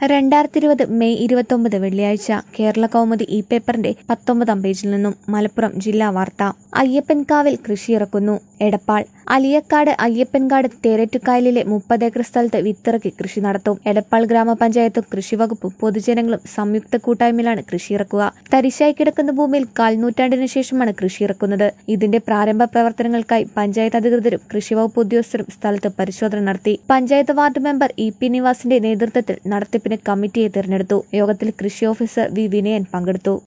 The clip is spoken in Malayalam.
രണ്ടായിരത്തി ഇരുപത് മെയ് ഇരുപത്തൊമ്പത് വെള്ളിയാഴ്ച കേരള കൗമുദി ഇ പേപ്പറിന്റെ പത്തൊമ്പതാം പേജിൽ നിന്നും മലപ്പുറം ജില്ലാ വാർത്ത അയ്യപ്പൻകാവിൽ കൃഷിയിറക്കുന്നു എടപ്പാൾ അലിയക്കാട് അയ്യപ്പൻകാട് തേരറ്റുകായലിലെ മുപ്പത് ഏക്കർ സ്ഥലത്ത് വിത്തിറക്കി കൃഷി നടത്തും എടപ്പാൾ ഗ്രാമപഞ്ചായത്തും കൃഷിവകുപ്പും പൊതുജനങ്ങളും സംയുക്ത കൂട്ടായ്മയിലാണ് കൃഷിയിറക്കുക തരിശായി കിടക്കുന്ന ഭൂമിയിൽ കാൽനൂറ്റാണ്ടിനു ശേഷമാണ് കൃഷിയിറക്കുന്നത് ഇതിന്റെ പ്രാരംഭ പ്രവർത്തനങ്ങൾക്കായി പഞ്ചായത്ത് അധികൃതരും കൃഷിവകുപ്പ് ഉദ്യോഗസ്ഥരും സ്ഥലത്ത് പരിശോധന നടത്തി panchayat ward member E P നിവാസിന്റെ നേതൃത്വത്തിൽ നടത്തിപ്പിന് കമ്മിറ്റിയെ തിരഞ്ഞെടുത്തു യോഗത്തിൽ കൃഷി ഓഫീസർ വി വിനയൻ പങ്കെടുത്തു